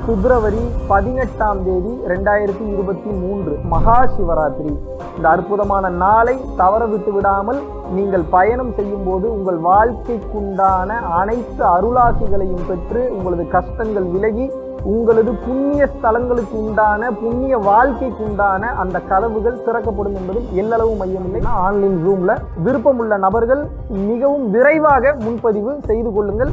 பிப்ரவரி பதினெட்டாம் தேதி ரெண்டாயிரத்தி இருபத்தி மூன்று மகா சிவராத்திரி இந்த அற்புதமான நாளை தவற விட்டு விடாமல் நீங்கள் பயணம் செய்யும் போது உங்கள் வாழ்க்கைக்குண்டான அனைத்து அருளாசிகளையும் பெற்று உங்களது கஷ்டங்கள் விலகி உங்களது புண்ணிய ஸ்தலங்களுக்கு உண்டான புண்ணிய வாழ்க்கைக்கு உண்டான அந்த கதவுகள் திறக்கப்படும் என்பதில் எல்லளவு மையமில்லை ஆன்லைன் ரூம்ல விருப்பமுள்ள நபர்கள் மிகவும் விரைவாக முன்பதிவு செய்து கொள்ளுங்கள்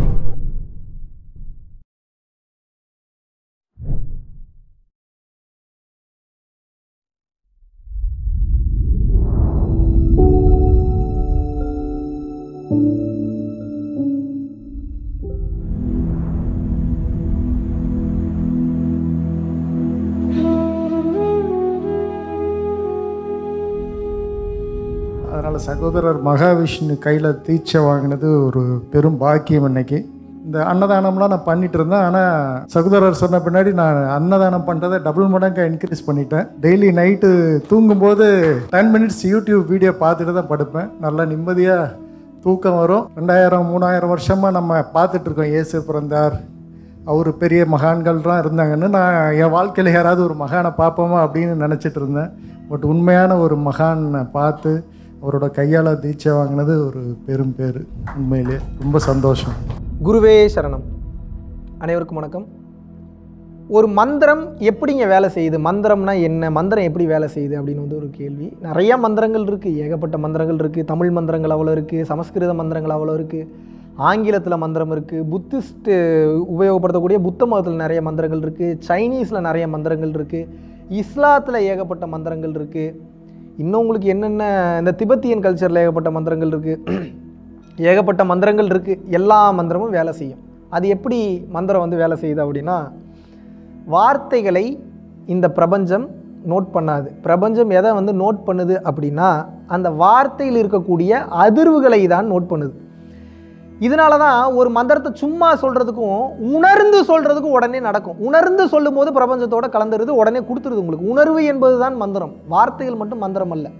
அதனால் சகோதரர் மகாவிஷ்ணு கையில் தீட்சை வாங்கினது ஒரு பெரும் பாக்கியம் இன்னைக்கு இந்த அன்னதானம்லாம் நான் பண்ணிட்டு இருந்தேன் ஆனால் சகோதரர் சொன்ன பின்னாடி நான் அன்னதானம் பண்ணுறதை டபுள் மடங்காக இன்க்ரீஸ் பண்ணிட்டேன் டெய்லி நைட்டு தூங்கும்போது டென் மினிட்ஸ் யூடியூப் வீடியோ பார்த்துட்டு தான் படுப்பேன் நல்லா நிம்மதியாக தூக்கம் வரும் ரெண்டாயிரம் மூணாயிரம் வருஷமாக நம்ம பார்த்துட்டு இருக்கோம் இயேசு பிறந்தார் அவர் பெரிய மகான்கள்லாம் இருந்தாங்கன்னு நான் என் வாழ்க்கையில் யாராவது ஒரு மகானை பார்ப்போமா அப்படின்னு நினச்சிட்டு இருந்தேன் பட் உண்மையான ஒரு மகானை பார்த்து அவரோட கையால் தீட்சை வாங்கினது ஒரு பெரும் பேர் உண்மையிலே ரொம்ப சந்தோஷம் குருவே சரணம் அனைவருக்கும் வணக்கம் ஒரு மந்திரம் எப்படிங்க வேலை செய்யுது மந்திரம்னா என்ன மந்திரம் எப்படி வேலை செய்யுது அப்படின்னு வந்து ஒரு கேள்வி நிறைய மந்திரங்கள் இருக்குது ஏகப்பட்ட மந்திரங்கள் இருக்குது தமிழ் மந்திரங்கள் அவ்வளோ இருக்குது சமஸ்கிருத மந்திரங்கள் அவ்வளோ இருக்குது ஆங்கிலத்தில் மந்திரம் இருக்குது புத்திஸ்ட் உபயோகப்படுத்தக்கூடிய புத்த மதத்தில் நிறைய மந்திரங்கள் இருக்குது சைனீஸில் நிறைய மந்திரங்கள் இருக்குது இஸ்லாத்தில் ஏகப்பட்ட மந்திரங்கள் இருக்குது இன்னும் உங்களுக்கு என்னென்ன இந்த திபெத்தியன் கல்ச்சரில் ஏகப்பட்ட மந்திரங்கள் இருக்குது ஏகப்பட்ட மந்திரங்கள் இருக்குது எல்லா மந்திரமும் வேலை செய்யும் அது எப்படி மந்திரம் வந்து வேலை செய்யுது அப்படின்னா வார்த்தைகளை இந்த பிரபஞ்சம் நோட் பண்ணாது பிரபஞ்சம் எதை வந்து நோட் பண்ணுது அப்படின்னா அந்த வார்த்தையில் இருக்கக்கூடிய அதிர்வுகளை தான் நோட் பண்ணுது இதனால தான் ஒரு மந்திரத்தை சும்மா சொல்கிறதுக்கும் உணர்ந்து சொல்கிறதுக்கும் உடனே நடக்கும் உணர்ந்து சொல்லும்போது பிரபஞ்சத்தோட கலந்துருது உடனே கொடுத்துருது உங்களுக்கு உணர்வு என்பது தான் மந்திரம் வார்த்தைகள் மட்டும் மந்திரம் அல்ல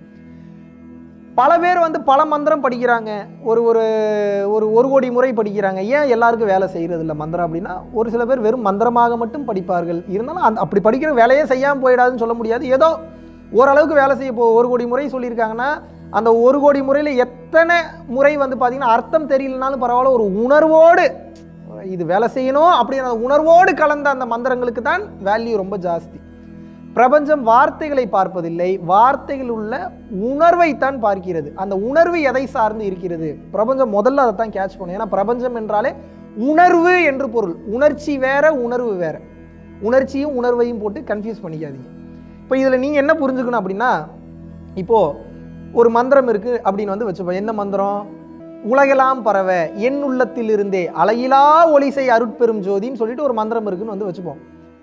பல பேர் வந்து பல மந்திரம் படிக்கிறாங்க ஒரு ஒரு ஒரு ஒரு கோடி முறை படிக்கிறாங்க ஏன் எல்லாருக்கும் வேலை செய்கிறது இல்லை மந்திரம் அப்படின்னா ஒரு சில பேர் வெறும் மந்திரமாக மட்டும் படிப்பார்கள் இருந்தாலும் அந்த அப்படி படிக்கிற வேலையே செய்யாமல் போயிடாதுன்னு சொல்ல முடியாது ஏதோ ஓரளவுக்கு வேலை செய்ய போ ஒரு கோடி முறை சொல்லியிருக்காங்கன்னா அந்த ஒரு கோடி முறையில் எத்தனை முறை வந்து பார்த்தீங்கன்னா அர்த்தம் தெரியலனாலும் பரவாயில்ல ஒரு உணர்வோடு இது வேலை செய்யணும் அப்படிங்கிற அந்த உணர்வோடு கலந்த அந்த மந்திரங்களுக்கு தான் வேல்யூ ரொம்ப ஜாஸ்தி பிரபஞ்சம் வார்த்தைகளை பார்ப்பதில்லை வார்த்தைகள் உள்ள உணர்வைத்தான் பார்க்கிறது அந்த உணர்வு எதை சார்ந்து இருக்கிறது பிரபஞ்சம் முதல்ல அதை தான் கேட்ச் பண்ணும் ஏன்னா பிரபஞ்சம் என்றாலே உணர்வு என்று பொருள் உணர்ச்சி வேற உணர்வு வேற உணர்ச்சியும் உணர்வையும் போட்டு கன்ஃபியூஸ் பண்ணிக்காதீங்க இப்போ இதில் நீங்கள் என்ன புரிஞ்சுக்கணும் அப்படின்னா இப்போது ஒரு மந்திரம் இருக்குது அப்படின்னு வந்து வச்சுப்போம் என்ன மந்திரம் உலகெல்லாம் பரவ என் உள்ளத்தில் இருந்தே அலையிலா ஒளிசை அருட்பெரும் ஜோதின்னு சொல்லிட்டு ஒரு மந்திரம் இருக்குன்னு வந்து வச்சுப்போம்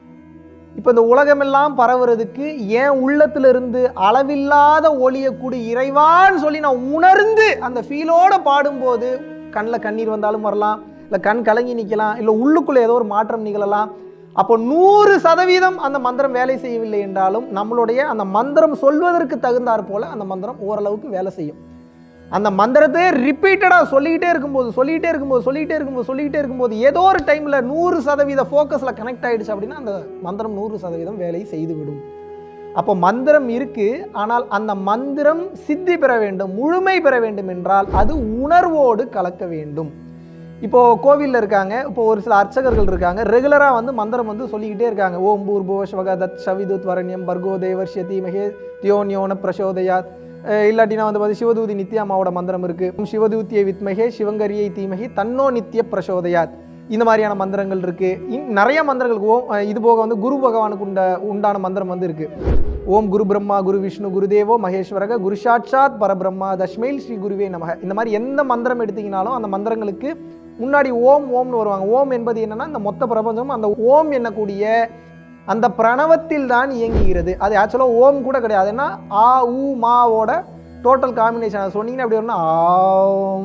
இப்போ இந்த உலகமெல்லாம் பரவுறதுக்கு என் உள்ளத்துல இருந்து அளவில்லாத ஒளியக்கூடிய இறைவான்னு சொல்லி நான் உணர்ந்து அந்த ஃபீலோட பாடும்போது கண்ணில் கண்ணீர் வந்தாலும் வரலாம் இல்லை கண் கலங்கி நிற்கலாம் இல்லை உள்ளுக்குள்ளே ஏதோ ஒரு மாற்றம் நிகழலாம் அப்போ நூறு சதவீதம் அந்த மந்திரம் வேலை செய்யவில்லை என்றாலும் நம்மளுடைய அந்த மந்திரம் சொல்வதற்கு தகுந்தாற் போல அந்த மந்திரம் ஓரளவுக்கு வேலை செய்யும் அந்த மந்திரத்தை ரிப்பீட்டடாக சொல்லிக்கிட்டே இருக்கும்போது சொல்லிக்கிட்டே இருக்கும்போது சொல்லிக்கிட்டே இருக்கும்போது சொல்லிக்கிட்டே இருக்கும்போது ஏதோ ஒரு டைமில் நூறு சதவீத ஃபோக்கஸில் கனெக்ட் ஆயிடுச்சு அப்படின்னா அந்த மந்திரம் நூறு சதவீதம் வேலை செய்துவிடும் அப்போ மந்திரம் இருக்கு ஆனால் அந்த மந்திரம் சித்தி பெற வேண்டும் முழுமை பெற வேண்டும் என்றால் அது உணர்வோடு கலக்க வேண்டும் இப்போ கோவிலில் இருக்காங்க இப்போ ஒரு சில அர்ச்சகர்கள் இருக்காங்க ரெகுலராக வந்து மந்திரம் வந்து சொல்லிக்கிட்டே இருக்காங்க ஓம் பூர் புவஸ்வக தத் சவிதுத் வரண்யம் பர்கோ தேவர்ஷிய தீமகே தியோன்யோன பிரசோதயாத் அஹ் இல்லாட்டினா வந்து பார்த்து சிவதூதி நித்யாமாவோட மந்திரம் இருக்கு ஓம் சிவதூத்தியை வித்மகே சிவங்கரியை தீமகி தன்னோ நித்திய பிரசோதயாத் இந்த மாதிரியான மந்திரங்கள் இருக்கு இன் நிறைய மந்திரங்கள் ஓம் அஹ் இது போக வந்து குரு பகவானுக்கு உண்ட உண்டான மந்திரம் வந்து இருக்கு ஓம் குரு பிரம்மா குரு விஷ்ணு குருதேவோ மகேஸ்வரக குரு சாட்சாத் பரபிரம்மா தஷ்மைல் ஸ்ரீ குருவே நமக இந்த மாதிரி எந்த மந்திரம் எடுத்தீங்கனாலும் அந்த மந்திரங்களுக்கு முன்னாடி ஓம் ஓம்னு வருவாங்க ஓம் என்பது என்னன்னா இந்த மொத்த பிரபஞ்சமும் அந்த ஓம் என்னக்கூடிய அந்த பிரணவத்தில் தான் இயங்குகிறது அது ஆக்சுவலாக ஓம் கூட கிடையாது ஏன்னா ஆ ஊ மாவோட டோட்டல் காம்பினேஷன் அதை சொன்னீங்கன்னா அப்படி வரும்னா ஆம்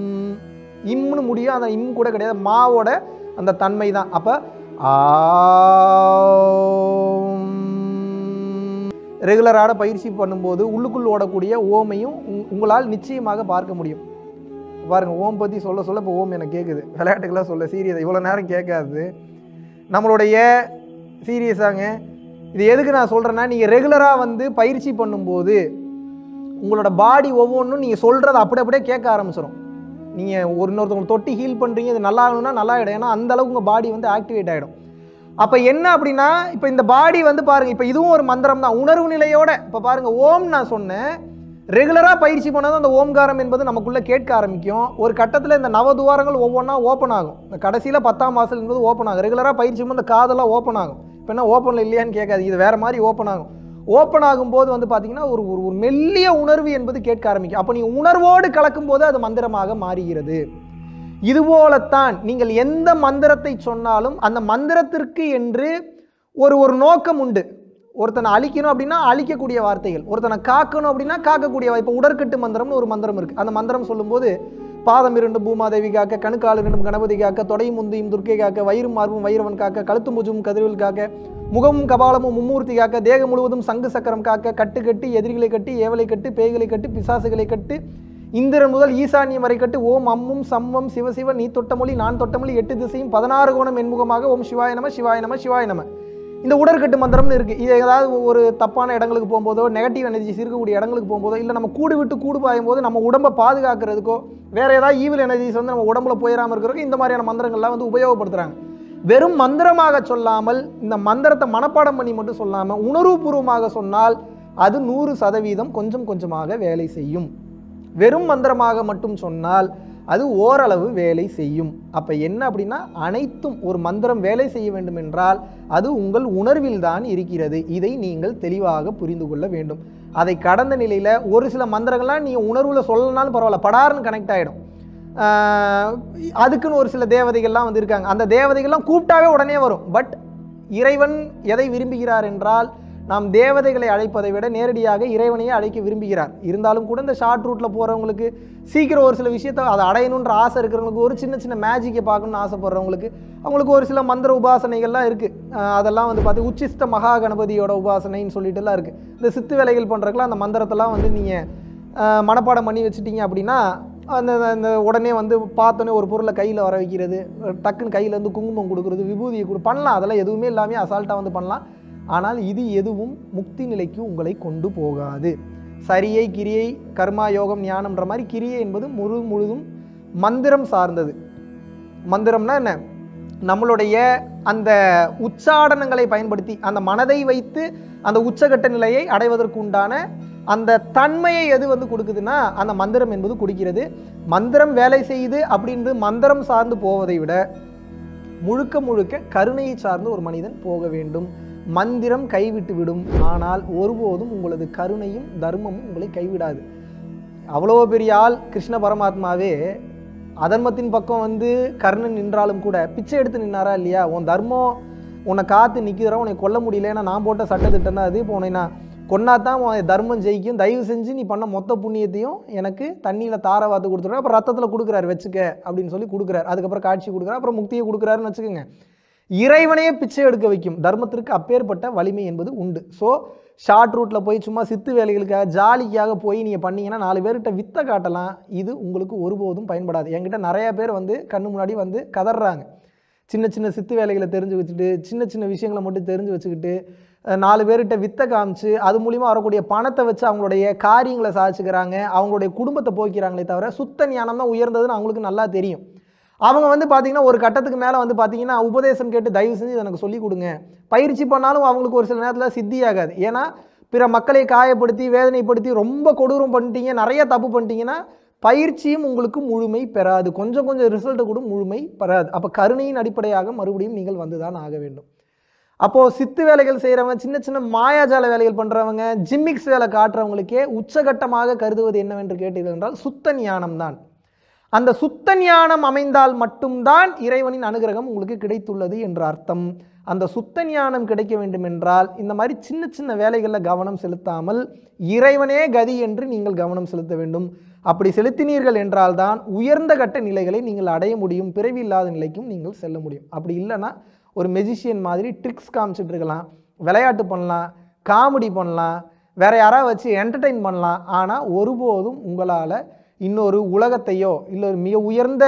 இம்னு முடியும் அந்த இம் கூட கிடையாது மாவோட அந்த தன்மை தான் அப்போ ரெகுலரான பயிற்சி பண்ணும்போது உள்ளுக்குள் ஓடக்கூடிய ஓமையும் உங்- உங்களால் நிச்சயமாக பார்க்க முடியும் பாருங்க ஓம் பற்றி சொல்ல சொல்ல இப்போ ஓம் எனக்கு கேட்குது விளையாட்டுக்கெல்லாம் சொல்ல சீரியஸ் இவ்வளோ நேரம் கேட்காது நம்மளுடைய சீரியஸாங்க இது எதுக்கு நான் சொல்கிறேன்னா நீங்கள் ரெகுலராக வந்து பயிற்சி பண்ணும்போது உங்களோட பாடி ஒவ்வொன்றும் நீங்கள் சொல்கிறத அப்படி அப்படியே கேட்க ஆரம்பிச்சிடும் நீங்கள் ஒரு இன்னொருத்தவங்க தொட்டி ஹீல் பண்ணுறீங்க இது நல்லா ஆகணும்னா நல்லா ஆகிடும் ஏன்னா அந்த அளவுக்கு உங்கள் பாடி வந்து ஆக்டிவேட் ஆகிடும் அப்போ என்ன அப்படின்னா இப்போ இந்த பாடி வந்து பாருங்கள் இப்போ இதுவும் ஒரு மந்திரம் தான் உணர்வு நிலையோட இப்போ பாருங்கள் ஓம் நான் சொன்னேன் ரெகுலராக பயிற்சி பண்ணாதான் அந்த ஓம்காரம் என்பது நமக்குள்ளே கேட்க ஆரம்பிக்கும் ஒரு கட்டத்தில் இந்த நவதுவாரங்கள் ஒவ்வொன்றா ஓப்பன் ஆகும் இந்த கடைசியில் பத்தாம் மாதம் என்பது ஓப்பன் ஆகும் ரெகுலராக பயிற்சி பண்ணும் இந்த காதெல்லாம் ஓப்பன் ஆகும் இப்போ என்ன ஓப்பனில் இல்லையான்னு கேட்காது இது வேறு மாதிரி ஓப்பன் ஆகும் ஓப்பன் ஆகும்போது வந்து பார்த்தீங்கன்னா ஒரு ஒரு ஒரு மெல்லிய உணர்வு என்பது கேட்க ஆரம்பிக்கும் அப்போ நீ உணர்வோடு கலக்கும்போது அது மந்திரமாக மாறுகிறது இதுபோலத்தான் நீங்கள் எந்த மந்திரத்தை சொன்னாலும் அந்த மந்திரத்திற்கு என்று ஒரு ஒரு நோக்கம் உண்டு ஒருத்தனை அழிக்கணும் அப்படின்னா அழிக்கக்கூடிய வார்த்தைகள் ஒருத்தனை காக்கணும் அப்படின்னா காக்கக்கூடிய வா- இப்போ உடற்கட்டு மந்திரம்னு ஒரு மந்திரம் இருக்குது அந்த மந்திரம் சொல்லும்போது பாதம் இரண்டு பூமாதேவி காக்க கணுக்கால் இரண்டும் கணபதி காக்க தொடையும் முந்தியும் துர்க்கை காக்க வயிறும் மார்பும் வைரவன் காக்க கழுத்து முஜும் கதிர்வில் காக்க முகமும் கபாலமும் மும்மூர்த்தி காக்க தேகம் முழுவதும் சங்கு சக்கரம் காக்க கட்டு கட்டி எதிரிகளை கட்டி ஏவலை கட்டு பேய்களை கட்டு பிசாசுகளை கட்டு இந்திரன் முதல் ஈசானியம் வரை கட்டு ஓம் அம்மும் சம்மம் சிவசிவ நீ தொட்டமொழி நான் தொட்டமொழி எட்டு திசையும் பதினாறு கோணம் என்முகமாக ஓம் சிவாய நம சிவாய நம சிவாய நம இந்த உடற்கட்டு மந்திரம்னு இருக்குது இது ஏதாவது ஒரு தப்பான இடங்களுக்கு போகும்போதோ நெகட்டிவ் எனர்ஜிஸ் இருக்கக்கூடிய இடங்களுக்கு போகும்போதோ இல்லை நம்ம கூடு விட்டு கூடு பாயும் போது நம்ம உடம்பை பாதுகாக்கிறதுக்கோ வேற ஏதாவது ஈவில் எனர்ஜிஸ் வந்து நம்ம உடம்புல போயிடாமல் இருக்கிறதுக்கு இந்த மாதிரியான மந்திரங்கள்லாம் வந்து உபயோகப்படுத்துகிறாங்க வெறும் மந்திரமாக சொல்லாமல் இந்த மந்திரத்தை மனப்பாடம் பண்ணி மட்டும் சொல்லாமல் உணர்வுபூர்வமாக சொன்னால் அது நூறு சதவீதம் கொஞ்சம் கொஞ்சமாக வேலை செய்யும் வெறும் மந்திரமாக மட்டும் சொன்னால் அது ஓரளவு வேலை செய்யும் அப்போ என்ன அப்படின்னா அனைத்தும் ஒரு மந்திரம் வேலை செய்ய வேண்டும் என்றால் அது உங்கள் உணர்வில் தான் இருக்கிறது இதை நீங்கள் தெளிவாக புரிந்து கொள்ள வேண்டும் அதை கடந்த நிலையில் ஒரு சில மந்திரங்கள்லாம் நீங்கள் உணர்வில் சொல்லனாலும் பரவாயில்ல படார்னு கனெக்ட் ஆகிடும் அதுக்குன்னு ஒரு சில தேவதைகள்லாம் வந்து இருக்காங்க அந்த தேவதைகள்லாம் கூப்பிட்டாவே உடனே வரும் பட் இறைவன் எதை விரும்புகிறார் என்றால் நாம் தேவதைகளை அழைப்பதை விட நேரடியாக இறைவனையே அழைக்க விரும்புகிறார் இருந்தாலும் கூட இந்த ஷார்ட் ரூட்டில் போகிறவங்களுக்கு சீக்கிரம் ஒரு சில விஷயத்தை அதை அடையணுன்ற ஆசை இருக்கிறவங்களுக்கு ஒரு சின்ன சின்ன மேஜிக்கை பார்க்கணும்னு ஆசைப்படுறவங்களுக்கு அவங்களுக்கு ஒரு சில மந்திர உபாசனைகள்லாம் இருக்குது அதெல்லாம் வந்து பார்த்து உச்சிஷ்ட மகா கணபதியோட உபாசனைன்னு சொல்லிட்டுலாம் இருக்குது இந்த சித்து வேலைகள் பண்ணுறதுக்குலாம் அந்த மந்திரத்தெல்லாம் வந்து நீங்கள் மனப்பாடம் பண்ணி வச்சுட்டீங்க அப்படின்னா அந்த அந்த உடனே வந்து பார்த்தோன்னே ஒரு பொருளை கையில் வர வைக்கிறது டக்குன்னு கையில் வந்து குங்குமம் கொடுக்குறது விபூதியை கொடு பண்ணலாம் அதெல்லாம் எதுவுமே இல்லாமல் அசால்ட்டாக வந்து பண்ணலாம் ஆனால் இது எதுவும் முக்தி நிலைக்கு உங்களை கொண்டு போகாது சரியை கிரியை கர்மா யோகம் ஞானம்ன்ற மாதிரி கிரியை என்பது முழு முழுதும் மந்திரம் சார்ந்தது மந்திரம்னா என்ன நம்மளுடைய அந்த உச்சாடனங்களை பயன்படுத்தி அந்த மனதை வைத்து அந்த உச்சகட்ட நிலையை அடைவதற்கு உண்டான அந்த தன்மையை எது வந்து கொடுக்குதுன்னா அந்த மந்திரம் என்பது கொடுக்கிறது மந்திரம் வேலை செய்யுது அப்படின்று மந்திரம் சார்ந்து போவதை விட முழுக்க முழுக்க கருணையை சார்ந்து ஒரு மனிதன் போக வேண்டும் மந்திரம் கைவிட்டு விடும் ஆனால் ஒருபோதும் உங்களது கருணையும் தர்மமும் உங்களை கைவிடாது அவ்வளோ பெரிய ஆள் கிருஷ்ண பரமாத்மாவே அதர்மத்தின் பக்கம் வந்து கர்ணன் நின்றாலும் கூட பிச்சை எடுத்து நின்னாரா இல்லையா உன் தர்மம் உன்னை காத்து நிற்கிறோம் உன்னை கொல்ல முடியல ஏன்னா நான் போட்ட சட்டத்திட்டம் தான் அது இப்போ உன்னை நான் கொன்னாதான் உன் தர்மம் ஜெயிக்கும் தயவு செஞ்சு நீ பண்ண மொத்த புண்ணியத்தையும் எனக்கு தண்ணியில் தார வாத்து கொடுத்துருவேன் அப்புறம் ரத்தத்தில் கொடுக்குறாரு வச்சுக்க அப்படின்னு சொல்லி கொடுக்குறாரு அதுக்கப்புறம் காட்சி கொடுக்குறாரு அப்புறம் முக்தியை கொடுக்குறாருன்னு வச்சுக்கோங்க இறைவனையே பிச்சை எடுக்க வைக்கும் தர்மத்திற்கு அப்பேற்பட்ட வலிமை என்பது உண்டு ஸோ ஷார்ட் ரூட்டில் போய் சும்மா சித்து வேலைகளுக்காக ஜாலிக்காக போய் நீங்கள் பண்ணீங்கன்னா நாலு பேர்கிட்ட வித்தை காட்டலாம் இது உங்களுக்கு ஒருபோதும் பயன்படாது என்கிட்ட நிறைய பேர் வந்து கண்ணு முன்னாடி வந்து கதறாங்க சின்ன சின்ன சித்து வேலைகளை தெரிஞ்சு வச்சுட்டு சின்ன சின்ன விஷயங்களை மட்டும் தெரிஞ்சு வச்சுக்கிட்டு அஹ், நாலு பேர்கிட்ட வித்தை காமிச்சு அது மூலிமா வரக்கூடிய பணத்தை வச்சு அவங்களுடைய காரியங்களை சாதிச்சுக்கிறாங்க அவங்களுடைய குடும்பத்தை போக்கிறாங்களே தவிர சுத்த ஞானம் தான் உயர்ந்ததுன்னு அவங்களுக்கு நல்லா தெரியும் அவங்க வந்து பார்த்தீங்கன்னா ஒரு கட்டத்துக்கு மேலே வந்து பார்த்தீங்கன்னா உபதேசம் கேட்டு தயவு செஞ்சு இதை எனக்கு சொல்லிக் கொடுங்க பயிற்சி பண்ணாலும் அவங்களுக்கு ஒரு சில நேரத்தில் சித்தியாகாது ஏன்னா பிற மக்களை காயப்படுத்தி வேதனைப்படுத்தி ரொம்ப கொடூரம் பண்ணிட்டீங்க நிறைய தப்பு பண்ணிட்டீங்கன்னா பயிற்சியும் உங்களுக்கு முழுமை பெறாது கொஞ்சம் கொஞ்சம் ரிசல்ட்டை கூட முழுமை பெறாது அப்போ கருணையின் அடிப்படையாக மறுபடியும் நீங்கள் வந்துதான் ஆக வேண்டும் அப்போது சித்து வேலைகள் செய்கிறவங்க சின்ன சின்ன மாயாஜால வேலைகள் பண்ணுறவங்க ஜிம்மிக்ஸ் வேலை காட்டுறவங்களுக்கே உச்சகட்டமாக கருதுவது என்னவென்று கேட்டீர்கள் என்றால் சுத்த ஞானம் தான் அந்த சுத்த ஞானம் அமைந்தால் மட்டும்தான் இறைவனின் அனுகிரகம் உங்களுக்கு கிடைத்துள்ளது என்ற அர்த்தம் அந்த சுத்த ஞானம் கிடைக்க வேண்டும் என்றால் இந்த மாதிரி சின்ன சின்ன வேலைகளில் கவனம் செலுத்தாமல் இறைவனே கதி என்று நீங்கள் கவனம் செலுத்த வேண்டும் அப்படி செலுத்தினீர்கள் என்றால்தான் உயர்ந்த கட்ட நிலைகளை நீங்கள் அடைய முடியும் பிறவி இல்லாத நிலைக்கும் நீங்கள் செல்ல முடியும் அப்படி இல்லைன்னா ஒரு மெஜிஷியன் மாதிரி ட்ரிக்ஸ் காமிச்சிட்டு இருக்கலாம் விளையாட்டு பண்ணலாம் காமெடி பண்ணலாம் வேற யாராவது வச்சு என்டர்டெயின் பண்ணலாம் ஆனால் ஒருபோதும் உங்களால் இன்னொரு உலகத்தையோ இல்லை ஒரு மிக உயர்ந்த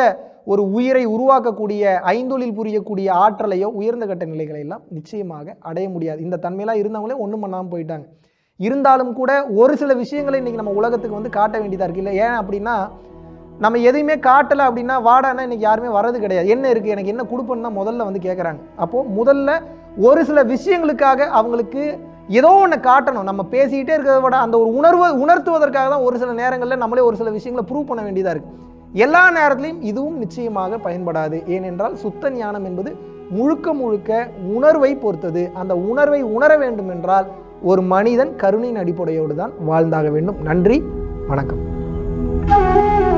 ஒரு உயிரை உருவாக்கக்கூடிய ஐந்தொழில் புரியக்கூடிய ஆற்றலையோ உயர்ந்த கட்ட நிலைகளை எல்லாம் நிச்சயமாக அடைய முடியாது இந்த தன்மையெல்லாம் இருந்தவங்களே ஒன்றும் பண்ணாமல் போயிட்டாங்க இருந்தாலும் கூட ஒரு சில விஷயங்களை இன்றைக்கி நம்ம உலகத்துக்கு வந்து காட்ட வேண்டியதாக இருக்குது இல்லை ஏன் அப்படின்னா நம்ம எதையுமே காட்டலை அப்படின்னா வாடான்னா இன்னைக்கு யாருமே வரது கிடையாது என்ன இருக்குது எனக்கு என்ன கொடுப்பேன்னு தான் முதல்ல வந்து கேட்குறாங்க அப்போது முதல்ல ஒரு சில விஷயங்களுக்காக அவங்களுக்கு ஏதோ ஒன்று காட்டணும் நம்ம பேசிக்கிட்டே இருக்கிறத விட அந்த ஒரு உணர்வை உணர்த்துவதற்காக தான் ஒரு சில நேரங்களில் நம்மளே ஒரு சில விஷயங்களை ப்ரூவ் பண்ண வேண்டியதாக இருக்குது எல்லா நேரத்திலையும் இதுவும் நிச்சயமாக பயன்படாது ஏனென்றால் சுத்த ஞானம் என்பது முழுக்க முழுக்க உணர்வை பொறுத்தது அந்த உணர்வை உணர வேண்டும் என்றால் ஒரு மனிதன் கருணையின் அடிப்படையோடு தான் வாழ்ந்தாக வேண்டும் நன்றி வணக்கம்